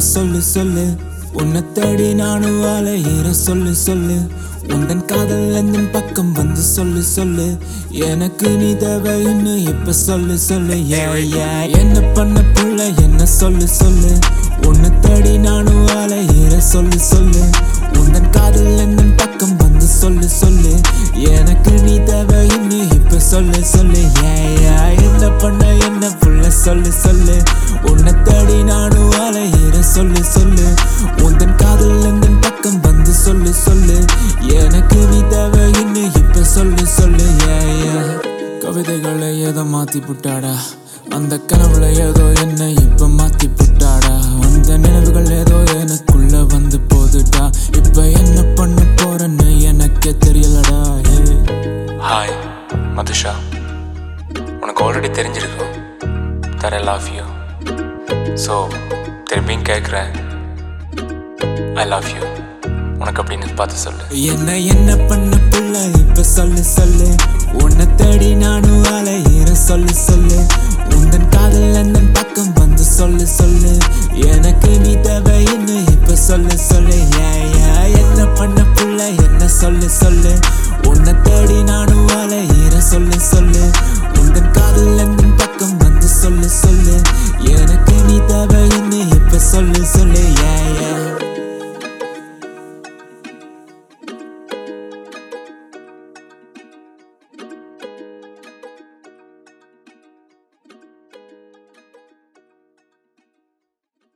சொல்லு சொல்லு உன்னை தேடி நானும் அலையிற சொல்லு சொல்லு உந்தன் காதல் எந்த பக்கம் வந்து சொல்லு சொல்லு எனக்கு நீ தேவைன்னு இப்ப சொல்லு சொல்லு yeah, yeah. என்ன பண்ண புள்ள என்ன சொல்லு சொல்லு உன்னை தேடி நானும் அலையிற சொல்லு சொல்லு உந்தன் காதல் எந்த பக்கம் வந்து சொல்லு சொல்லு எனக்கு நீ தேவைன்னு இப்ப சொல்லு சொல்லு yeah, yeah. என்ன பண்ண என்ன புள்ள சொல்லு சொல்லு உன்னை தேடி நானும் அலையிற சொல்லு சொல்லு உந்தன் காதல் எந்த பக்கம் வந்து சொல்லு சொல்லு எனக்கு நீ தேவைன்னு இப்ப சொல்லு சொல்லு yeah, yeah. கவிதைகளை ஏதோ மாத்தி புட்டாடா அந்த கனவுல ஏதோ என்ன இப்ப மாத்தி புட்டாடா அந்த நினைவுகள் ஏதோ எனக்குள்ள வந்து போதுடா இப்ப என்ன பண்ண போறேன்னு எனக்கே தெரியலடா hey. ஹாய் மதுஷா உனக்கு ஆல்ரெடி தெரிஞ்சிருக்கும் தர லவ் யூ ஸோ திரும்பியும் கேட்குறேன் ஐ லவ் யூ உனக்கு அப்படின்னு பார்த்து சொல்லு என்ன என்ன பண்ண புள்ள இப்ப சொல்லு சொல்லு உன்னை தேடி நானும் அலையிற சொல்லு சொல்லு உந்தன் காதல் அந்த பக்கம் வந்து சொல்லு சொல்லு